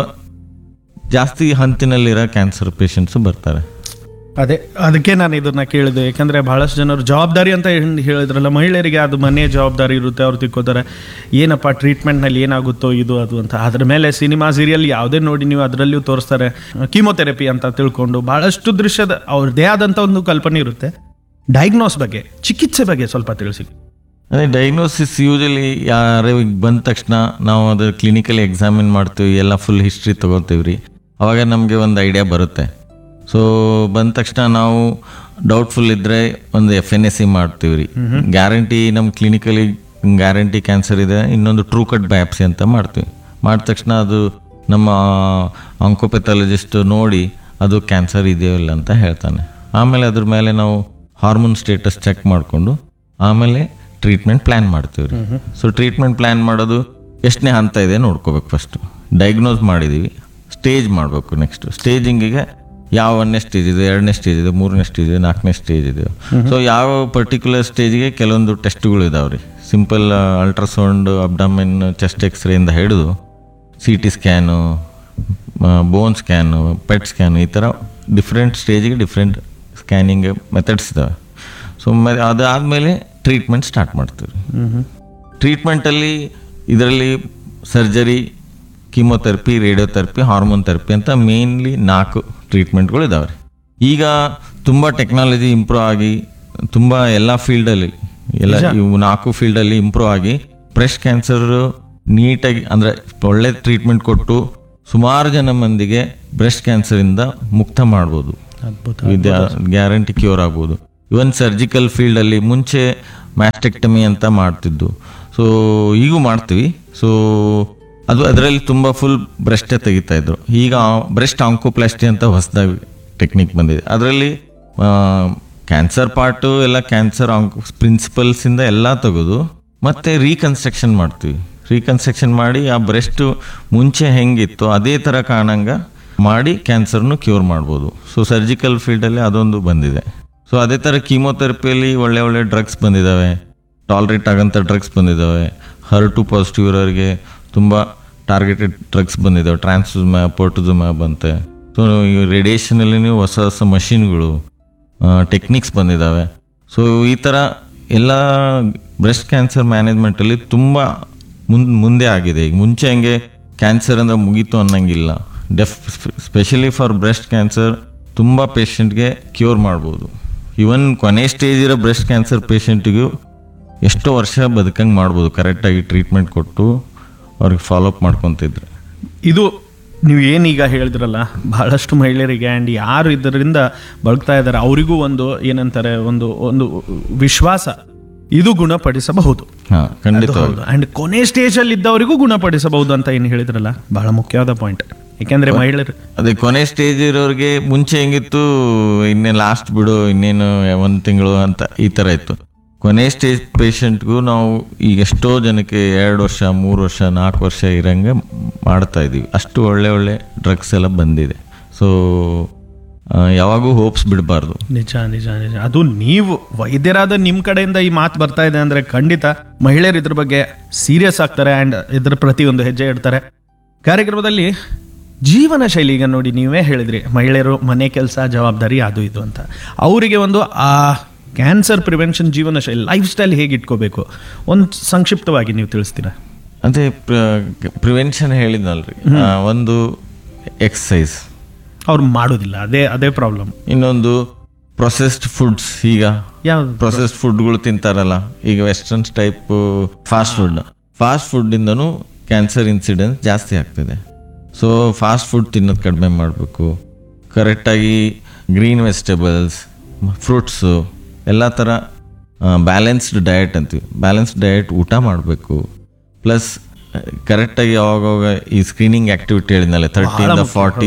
ಜಾಸ್ತಿ ಹಂತಿನಲ್ಲಿರೋ ಕ್ಯಾನ್ಸರ್ ಪೇಷಂಟ್ಸು ಬರ್ತಾರೆ ಅದೇ ಅದಕ್ಕೆ ನಾನು ಇದನ್ನ ಕೇಳಿದೆ ಯಾಕಂದ್ರೆ ಬಹಳಷ್ಟು ಜನರು ಜವಾಬ್ದಾರಿ ಅಂತ ಏನ್ ಹೇಳಿದ್ರಲ್ಲ ಮಹಿಳೆಯರಿಗೆ ಅದು ಮನೆ ಜವಾಬ್ದಾರಿ ಇರುತ್ತೆ ಅವ್ರು ತಿಕ್ಕೋತಾರೆ ಏನಪ್ಪ ಟ್ರೀಟ್ಮೆಂಟ್ನಲ್ಲಿ ಏನಾಗುತ್ತೋ ಇದು ಅದು ಅಂತ ಅದ್ರ ಮೇಲೆ ಸಿನಿಮಾ ಸೀರಿಯಲ್ ಯಾವುದೇ ನೋಡಿ ನೀವು ಅದರಲ್ಲಿಯೂ ತೋರಿಸ್ತಾರೆ ಕೀಮೋಥೆರಪಿ ಅಂತ ತಿಳ್ಕೊಂಡು ಬಹಳಷ್ಟು ದೃಶ್ಯದ ಅವ್ರದ್ದೇ ಆದಂಥ ಒಂದು ಕಲ್ಪನೆ ಇರುತ್ತೆ ಡಯಾಗ್ನೋಸ್ ಬಗ್ಗೆ ಚಿಕಿತ್ಸೆ ಬಗ್ಗೆ ಸ್ವಲ್ಪ ತಿಳಿಸಿ ಅದೇ ಡಯಾಗ್ನೋಸಿಸ್ ಯೂಶಲಿ ಯಾರೇ ಬಂದ ತಕ್ಷಣ ನಾವು ಅದು ಕ್ಲಿನಿಕಲಿ ಎಕ್ಸಾಮಿನ್ ಮಾಡ್ತೀವಿ ಎಲ್ಲ ಫುಲ್ ಹಿಸ್ಟ್ರಿ ತೊಗೋತೀವಿ ರೀ ಅವಾಗ ನಮಗೆ ಒಂದು ಐಡಿಯಾ ಬರುತ್ತೆ ಸೊ ಬಂದ ತಕ್ಷಣ ನಾವು ಡೌಟ್ಫುಲ್ ಇದ್ದರೆ ಒಂದು ಎಫ್ ಎನ್ ಎಸ್ ಸಿ ಮಾಡ್ತೀವಿ ರೀ ಗ್ಯಾರಂಟಿ ನಮ್ಮ ಕ್ಲಿನಿಕಲಿ ಗ್ಯಾರಂಟಿ ಕ್ಯಾನ್ಸರ್ ಇದೆ ಇನ್ನೊಂದು ಟ್ರೂ ಕಟ್ ಬಯಾಪ್ಸಿ ಅಂತ ಮಾಡ್ತೀವಿ ಮಾಡಿದ ತಕ್ಷಣ ಅದು ನಮ್ಮ ಆಂಕೋಪೆಥಾಲಜಿಸ್ಟ್ ನೋಡಿ ಅದು ಕ್ಯಾನ್ಸರ್ ಇದೆಯೋ ಇಲ್ಲ ಅಂತ ಹೇಳ್ತಾನೆ ಆಮೇಲೆ ಅದ್ರ ಮೇಲೆ ನಾವು ಹಾರ್ಮೋನ್ ಸ್ಟೇಟಸ್ ಚೆಕ್ ಮಾಡಿಕೊಂಡು ಆಮೇಲೆ ಟ್ರೀಟ್ಮೆಂಟ್ ಪ್ಲ್ಯಾನ್ ಮಾಡ್ತೀವಿ ರೀ ಸೊ ಟ್ರೀಟ್ಮೆಂಟ್ ಪ್ಲ್ಯಾನ್ ಮಾಡೋದು ಎಷ್ಟನೇ ಹಂತ ಇದೆ ನೋಡ್ಕೋಬೇಕು ಫಸ್ಟು ಡಯಾಗ್ನೋಸ್ ಮಾಡಿದ್ದೀವಿ ಸ್ಟೇಜ್ ಮಾಡಬೇಕು ನೆಕ್ಸ್ಟ್ ಸ್ಟೇಜಿಂಗಿಗೆ ಯಾವ ಒಂದನೇ ಸ್ಟೇಜ್ ಇದೆ ಎರಡನೇ ಸ್ಟೇಜ್ ಇದೆ ಮೂರನೇ ಸ್ಟೇಜ್ ಇದೆ ನಾಲ್ಕನೇ ಸ್ಟೇಜ್ ಇದೆ ಸೊ ಯಾವ ಪರ್ಟಿಕ್ಯುಲರ್ ಸ್ಟೇಜ್ಗೆ ಕೆಲವೊಂದು ಟೆಸ್ಟ್ಗಳು ಇದಾವೆ ರೀ ಸಿಂಪಲ್ ಅಲ್ಟ್ರಾಸೌಂಡ್ ಅಬ್ಡಮಿನ್ ಚೆಸ್ಟ್ ಎಕ್ಸ್ರೇಯಿಂದ ಹಿಡಿದು C T scan bone scan PET scan ಈ ಥರ ಡಿಫ್ರೆಂಟ್ ಸ್ಟೇಜಿಗೆ ಡಿಫ್ರೆಂಟ್ ಸ್ಕ್ಯಾನಿಂಗ್ ಮೆಥಡ್ಸ್ ಇದ್ದಾವೆ ಸೊ ಅದಾದಮೇಲೆ ಟ್ರೀಟ್ಮೆಂಟ್ ಸ್ಟಾರ್ಟ್ ಮಾಡ್ತೀವಿ ಟ್ರೀಟ್ಮೆಂಟಲ್ಲಿ ಇದರಲ್ಲಿ surgery chemotherapy radiotherapy hormone therapy ಅಂತ ಮೇನ್ಲಿ ನಾಲ್ಕು ಟ್ರೀಟ್ಮೆಂಟ್ಗಳು ಇದಾವೆ ರೀ ಈಗ ತುಂಬ ಟೆಕ್ನಾಲಜಿ ಇಂಪ್ರೂವ್ ಆಗಿ ತುಂಬ ಎಲ್ಲ ಫೀಲ್ಡಲ್ಲಿ ಎಲ್ಲ ಇವು ನಾಲ್ಕು ಫೀಲ್ಡಲ್ಲಿ ಇಂಪ್ರೂವ್ ಆಗಿ ಬ್ರೆಸ್ಟ್ ಕ್ಯಾನ್ಸರ್ ನೀಟಾಗಿ ಅಂದರೆ ಒಳ್ಳೆ ಟ್ರೀಟ್ಮೆಂಟ್ ಕೊಟ್ಟು ಸುಮಾರು ಜನ ಮಂದಿಗೆ ಬ್ರೆಸ್ಟ್ ಕ್ಯಾನ್ಸರಿಂದ ಮುಕ್ತ ಮಾಡ್ಬೋದು ಅದ್ಭುತ ವಿದ್ಯಾ ಗ್ಯಾರಂಟಿ ಕ್ಯೂರ್ ಆಗ್ಬೋದು ಇವನ್ ಸರ್ಜಿಕಲ್ ಫೀಲ್ಡಲ್ಲಿ ಮುಂಚೆ ಮ್ಯಾಸ್ಟೆಕ್ಟಮಿ ಅಂತ ಮಾಡ್ತಿದ್ದು ಸೊ ಈಗೂ ಮಾಡ್ತೀವಿ ಸೊ ಅದು ಅದರಲ್ಲಿ ತುಂಬ ಫುಲ್ ಬ್ರೆಸ್ಟೇ ತೆಗಿತಾ ಇದ್ರು ಈಗ ಬ್ರೆಸ್ಟ್ ಆಂಕೋಪ್ಲಾಸ್ಟಿ ಅಂತ ಹೊಸದಾಗಿ ಟೆಕ್ನಿಕ್ ಬಂದಿದೆ ಅದರಲ್ಲಿ ಕ್ಯಾನ್ಸರ್ ಪಾರ್ಟು ಎಲ್ಲ ಕ್ಯಾನ್ಸರ್ ಪ್ರಿನ್ಸಿಪಲ್ಸಿಂದ ಎಲ್ಲ ತೆಗೆದು ಮತ್ತೆ ರೀಕನ್ಸ್ಟ್ರಕ್ಷನ್ ಮಾಡ್ತೀವಿ ರೀಕನ್ಸ್ಟ್ರಕ್ಷನ್ ಮಾಡಿ ಆ ಬ್ರೆಸ್ಟ್ ಮುಂಚೆ ಹೆಂಗಿತ್ತು ಅದೇ ಥರ ಕಾಣಂಗ ಮಾಡಿ ಕ್ಯಾನ್ಸರ್ನು ಕ್ಯೂರ್ ಮಾಡ್ಬೋದು ಸೊ ಸರ್ಜಿಕಲ್ ಫೀಲ್ಡಲ್ಲಿ ಅದೊಂದು ಬಂದಿದೆ ಸೊ ಅದೇ ಥರ ಕೀಮೋಥೆರಪಿಯಲ್ಲಿ ಒಳ್ಳೆ ಒಳ್ಳೆ ಡ್ರಗ್ಸ್ ಬಂದಿದ್ದಾವೆ ಟಾಲ್ರೇಟ್ ಆಗೋಂಥ ಡ್ರಗ್ಸ್ ಬಂದಿದ್ದಾವೆ ಹರ್ ಟು ಪಾಸಿಟಿವ್ ಇರೋರಿಗೆ ತುಂಬ ಟಾರ್ಗೆಟೆಡ್ ಡ್ರಗ್ಸ್ ಬಂದಿದ್ದಾವೆ ಟ್ರಾನ್ಸ್ಮ್ಯಾಬ್ ಪೋರ್ಟುಜುಮ್ಯಾಬ್ ಅಂತೆ ಸೊ ರೇಡಿಯೇಷನಲ್ಲಿ ನೀವು ಹೊಸ ಹೊಸ ಮಷಿನ್ಗಳು ಟೆಕ್ನಿಕ್ಸ್ ಬಂದಿದ್ದಾವೆ ಸೊ ಈ ಥರ ಎಲ್ಲ ಬ್ರೆಸ್ಟ್ ಕ್ಯಾನ್ಸರ್ ಮ್ಯಾನೇಜ್ಮೆಂಟಲ್ಲಿ ತುಂಬ ಮುನ್ ಮುಂದೆ ಆಗಿದೆ ಈಗ ಮುಂಚೆ ಹಂಗೆ ಕ್ಯಾನ್ಸರ್ ಅಂದರೆ ಮುಗೀತು ಅನ್ನಂಗಿಲ್ಲ ಡೆಫ್ ಸ್ಪೆಷಲಿ ಫಾರ್ ಬ್ರೆಸ್ಟ್ ಕ್ಯಾನ್ಸರ್ ತುಂಬ ಪೇಷಂಟ್ಗೆ ಕ್ಯೂರ್ ಮಾಡ್ಬೋದು ಇವನ್ ಕೊನೆ ಸ್ಟೇಜ್ ಇರೋ ಬ್ರೆಸ್ಟ್ ಕ್ಯಾನ್ಸರ್ ಪೇಷಂಟಿಗೂ ಎಷ್ಟೋ ವರ್ಷ ಬದುಕಂಗೆ ಮಾಡ್ಬೋದು ಕರೆಕ್ಟಾಗಿ ಟ್ರೀಟ್ಮೆಂಟ್ ಕೊಟ್ಟು ಅವ್ರಿಗೆ ಫಾಲೋಅಪ್ ಮಾಡ್ಕೊತಿದ್ರೆ ಇದು ನೀವು ಏನೀಗ ಹೇಳಿದ್ರಲ್ಲ ಬಹಳಷ್ಟು ಮಹಿಳೆಯರಿಗೆ ಆ್ಯಂಡ್ ಯಾರು ಇದರಿಂದ ಬಳಕ್ತಾ ಇದ್ದಾರೆ ಅವರಿಗೂ ಒಂದು ಏನಂತಾರೆ ಒಂದು ಒಂದು ವಿಶ್ವಾಸ ಇದು ಗುಣಪಡಿಸಬಹುದು ಹಾಂ ಖಂಡಿತವಾಗಿ ಅಂಡ್ ಕೊನೆ ಸ್ಟೇಜ್ ಅಲ್ಲಿ ಇದ್ದವರಿಗೂ ಗುಣಪಡಿಸಬಹುದು ಅಂತ ಏನು ಹೇಳಿದ್ರಲ್ಲ ಬಹಳ ಮುಖ್ಯವಾದ ಪಾಯಿಂಟ್ ಯಾಕೆಂದ್ರೆ ಮಹಿಳೆಯರು ಅದೇ ಕೊನೆ ಸ್ಟೇಜ್ ಇರೋರಿಗೆ ಮುಂಚೆ ಹೆಂಗಿತ್ತು ಇನ್ನೇ ಲಾಸ್ಟ್ ಬಿಡು ಇನ್ನೇನು ಒಂದು ತಿಂಗಳು ಅಂತ ಈ ಥರ ಇತ್ತು ಕೊನೆ ಸ್ಟೇಜ್ ಪೇಷಂಟ್ಗೂ ನಾವು ಈಗ ಎಷ್ಟೋ ಜನಕ್ಕೆ ಎರಡು ವರ್ಷ ಮೂರು ವರ್ಷ ನಾಲ್ಕು ವರ್ಷ ಇರಂಗೆ ಮಾಡ್ತಾ ಇದೀವಿ ಅಷ್ಟು ಒಳ್ಳೆ ಒಳ್ಳೆ ಡ್ರಗ್ಸ್ ಎಲ್ಲ ಬಂದಿದೆ ಸೊ ಯಾವಾಗೂ ಹೋಪ್ಸ್ ಬಿಡಬಾರ್ದು ನಿಜ ನಿಜ ನಿಜ ಅದು ನೀವು ವೈದ್ಯರಾದ ನಿಮ್ಮ ಕಡೆಯಿಂದ ಈ ಮಾತು ಬರ್ತಾ ಇದೆ ಅಂದ್ರೆ ಖಂಡಿತ ಮಹಿಳೆಯರು ಇದ್ರ ಬಗ್ಗೆ ಸೀರಿಯಸ್ ಆಗ್ತಾರೆ ಆ್ಯಂಡ್ ಇದ್ರ ಪ್ರತಿ ಒಂದು ಹೆಜ್ಜೆ ಇಡ್ತಾರೆ ಕಾರ್ಯಕ್ರಮದಲ್ಲಿ ಜೀವನ ಶೈಲಿ ಈಗ ನೋಡಿ ನೀವೇ ಹೇಳಿದ್ರಿ ಮಹಿಳೆಯರು ಮನೆ ಕೆಲಸ ಜವಾಬ್ದಾರಿ ಅದು ಇದು ಅಂತ ಅವರಿಗೆ ಒಂದು ಆ ಕ್ಯಾನ್ಸರ್ ಪ್ರಿವೆನ್ಷನ್ ಜೀವನ ಶೈಲಿ ಲೈಫ್ ಸ್ಟೈಲ್ ಹೇಗೆ ಇಟ್ಕೋಬೇಕು ಒಂದು ಸಂಕ್ಷಿಪ್ತವಾಗಿ ನೀವು ತಿಳಿಸ್ತೀರಾ ಅದೇ ಪ್ರಿವೆನ್ಷನ್ ಹೇಳಿದ್ನಲ್ರಿ ಆ, ಒಂದು ಎಕ್ಸಸೈಸ್ ಅವ್ರು ಮಾಡೋದಿಲ್ಲ ಅದೇ ಅದೇ ಪ್ರಾಬ್ಲಮ್ ಇನ್ನೊಂದು ಪ್ರೊಸೆಸ್ಡ್ ಫುಡ್ಸ್ ಈಗ ಯಾವ್ದು ಪ್ರೊಸೆಸ್ಡ್ ಫುಡ್ಗಳು ತಿಂತಾರಲ್ಲ ಈಗ westerns type fast food fast ಫುಡ್ಡಿಂದನೂ ಕ್ಯಾನ್ಸರ್ ಇನ್ಸಿಡೆನ್ಸ್ ಜಾಸ್ತಿ ಆಗ್ತಿದೆ ಸೊ ಫಾಸ್ಟ್ ಫುಡ್ ತಿನ್ನೋದು ಕಡಿಮೆ ಮಾಡಬೇಕು ಕರೆಕ್ಟಾಗಿ ಗ್ರೀನ್ ವೆಜಿಟೇಬಲ್ಸ್ ಫ್ರೂಟ್ಸು ಎಲ್ಲ ಥರ ಬ್ಯಾಲೆನ್ಸ್ಡ್ ಡಯಟ್ ಅಂತೀವಿ ಬ್ಯಾಲೆನ್ಸ್ಡ್ ಡಯಟ್ ಊಟ ಮಾಡಬೇಕು ಪ್ಲಸ್ ಕರೆಕ್ಟಾಗಿ ಅವಾಗವಾಗ ಈ ಸ್ಕ್ರೀನಿಂಗ್ ಆ್ಯಕ್ಟಿವಿಟಿ ಹೇಳಿದ್ನಲ್ಲ ತರ್ಟಿಯಿಂದ ಫಾರ್ಟಿ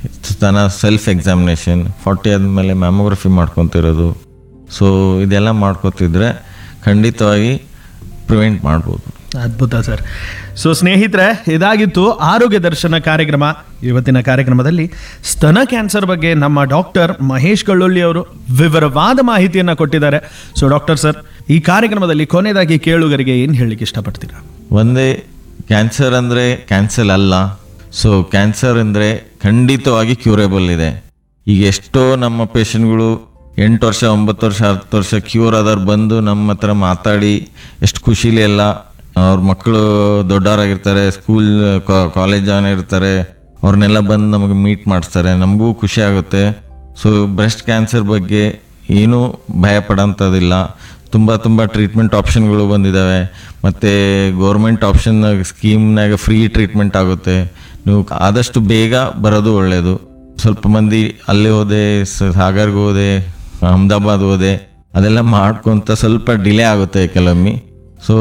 ತನ ಸೆಲ್ಫ್ ಎಕ್ಸಾಮಿನೇಷನ್ ಫಾರ್ಟಿ ಆದಮೇಲೆ ಮ್ಯಾಮೋಗ್ರಫಿ ಮಾಡ್ಕೊತಿರೋದು ಸೊ ಇದೆಲ್ಲ ಮಾಡ್ಕೊತಿದ್ರೆ ಖಂಡಿತವಾಗಿ ಪ್ರಿವೆಂಟ್ ಮಾಡ್ಬೋದು ಅದ್ಭುತ ಸರ್ ಸೊ ಸ್ನೇಹಿತರೆ ಇದಾಗಿತ್ತು ಆರೋಗ್ಯ ದರ್ಶನ ಕಾರ್ಯಕ್ರಮ ಇವತ್ತಿನ ಕಾರ್ಯಕ್ರಮದಲ್ಲಿ ಸ್ತನ ಕ್ಯಾನ್ಸರ್ ಬಗ್ಗೆ ನಮ್ಮ ಡಾಕ್ಟರ್ ಮಹೇಶ್ ಕಳ್ಳೊಳ್ಳಿ ಅವರು ವಿವರವಾದ ಮಾಹಿತಿಯನ್ನು ಕೊಟ್ಟಿದ್ದಾರೆ ಸೊ ಡಾಕ್ಟರ್ ಸರ್ ಈ ಕಾರ್ಯಕ್ರಮದಲ್ಲಿ ಕೊನೆಯದಾಗಿ ಕೇಳುಗರಿಗೆ ಏನು ಹೇಳಲಿಕ್ಕೆ ಇಷ್ಟಪಡ್ತೀರಾ ಒಂದೇ ಕ್ಯಾನ್ಸರ್ ಅಂದರೆ ಕ್ಯಾನ್ಸಲ್ ಅಲ್ಲ ಸೊ ಕ್ಯಾನ್ಸರ್ ಅಂದರೆ ಖಂಡಿತವಾಗಿ ಕ್ಯೂರೇಬಲ್ ಇದೆ ಈಗ ಎಷ್ಟೋ ನಮ್ಮ ಪೇಷಂಟ್ಗಳು ಎಂಟು ವರ್ಷ ಒಂಬತ್ತು ವರ್ಷ ಹತ್ತು ವರ್ಷ ಕ್ಯೂರ್ ಆದವ್ರು ಬಂದು ನಮ್ಮ ಹತ್ರ ಮಾತಾಡಿ ಎಷ್ಟು ಖುಷಿಲಿ ಎಲ್ಲ ಅವ್ರ ಮಕ್ಕಳು ದೊಡ್ಡವರಾಗಿರ್ತಾರೆ ಸ್ಕೂಲ್ ಕಾಲೇಜ್ ಜಾಯ್ನ್ ಇರ್ತಾರೆ ಅವ್ರನ್ನೆಲ್ಲ ಬಂದು ನಮಗೆ ಮೀಟ್ ಮಾಡಿಸ್ತಾರೆ ನಮಗೂ ಖುಷಿ ಆಗುತ್ತೆ ಸೊ ಬ್ರೆಸ್ಟ್ ಕ್ಯಾನ್ಸರ್ ಬಗ್ಗೆ ಏನೂ ಭಯ ಪಡೋಂಥದ್ದಿಲ್ಲ ತುಂಬ ತುಂಬ ಟ್ರೀಟ್ಮೆಂಟ್ ಆಪ್ಷನ್ಗಳು ಬಂದಿದ್ದಾವೆ ಮತ್ತು ಗೌರ್ಮೆಂಟ್ ಆಪ್ಷನ್ ಸ್ಕೀಮ್ನಾಗ ಫ್ರೀ ಟ್ರೀಟ್ಮೆಂಟ್ ಆಗುತ್ತೆ ನೀವು ಆದಷ್ಟು ಬೇಗ ಬರೋದು ಒಳ್ಳೆಯದು ಸ್ವಲ್ಪ ಮಂದಿ ಅಲ್ಲಿ ಹೋದೆ ಸ- ಸಾಗರ್ಗೆ ಹೋದೆ ಅಹಮದಾಬಾದ್ ಹೋದೆ ಅದೆಲ್ಲ ಮಾಡ್ಕೊತ ಸ್ವಲ್ಪ ಡಿಲೇ ಆಗುತ್ತೆ ಕೆಲವೊಮ್ಮೆ ಸೊ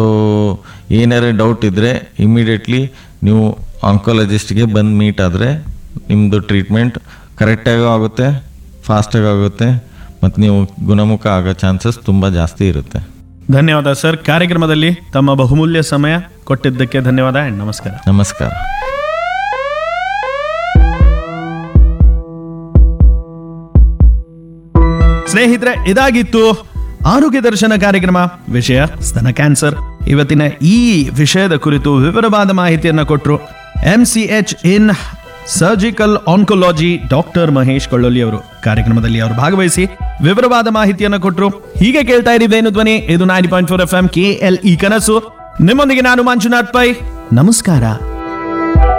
ಏನಾರ ಡೌಟ್ ಇದ್ದರೆ ಇಮಿಡಿಯೇಟ್ಲಿ ನೀವು ಆಂಕಾಲಜಿಸ್ಟ್ಗೆ ಬಂದು ಮೀಟ್ ಆದರೆ ನಿಮ್ಮದು ಟ್ರೀಟ್ಮೆಂಟ್ ಕರೆಕ್ಟಾಗೂ ಆಗುತ್ತೆ ಫಾಸ್ಟಾಗಿ ಆಗುತ್ತೆ ಮತ್ತು ನೀವು ಗುಣಮುಖ ಆಗೋ ಚಾನ್ಸಸ್ ತುಂಬ ಜಾಸ್ತಿ ಇರುತ್ತೆ ಧನ್ಯವಾದ ಸರ್ ಕಾರ್ಯಕ್ರಮದಲ್ಲಿ ತಮ್ಮ ಬಹುಮೂಲ್ಯ ಸಮಯ ಕೊಟ್ಟಿದ್ದಕ್ಕೆ ಧನ್ಯವಾದ ಆ್ಯಂಡ್ ನಮಸ್ಕಾರ ನಮಸ್ಕಾರ ಸ್ನೇಹಿತರೆ ಇದಾಗಿತ್ತು ಆರೋಗ್ಯ ದರ್ಶನ ಕಾರ್ಯಕ್ರಮ ವಿಷಯ ಸ್ತನ ಕ್ಯಾನ್ಸರ್ ಇವತ್ತಿನ ಈ ವಿಷಯದ ಕುರಿತು ವಿವರವಾದ ಮಾಹಿತಿಯನ್ನು ಕೊಟ್ಟರು M C H in surgical oncology doctor Mahesh Kollolli ಅವರು ಕಾರ್ಯಕ್ರಮದಲ್ಲಿ ಅವರು ಭಾಗವಹಿಸಿ ವಿವರವಾದ ಮಾಹಿತಿಯನ್ನು ಕೊಟ್ಟರು ಹೀಗೆ ಕೇಳ್ತಾ ಇದ್ದೀವೇನು ಧ್ವನಿ ಇದು nine point four F M K L E ಕನಸು ನಿಮ್ಮೊಂದಿಗೆ ನಾನು ಮಂಜುನಾಥ್ ಪೈ ನಮಸ್ಕಾರ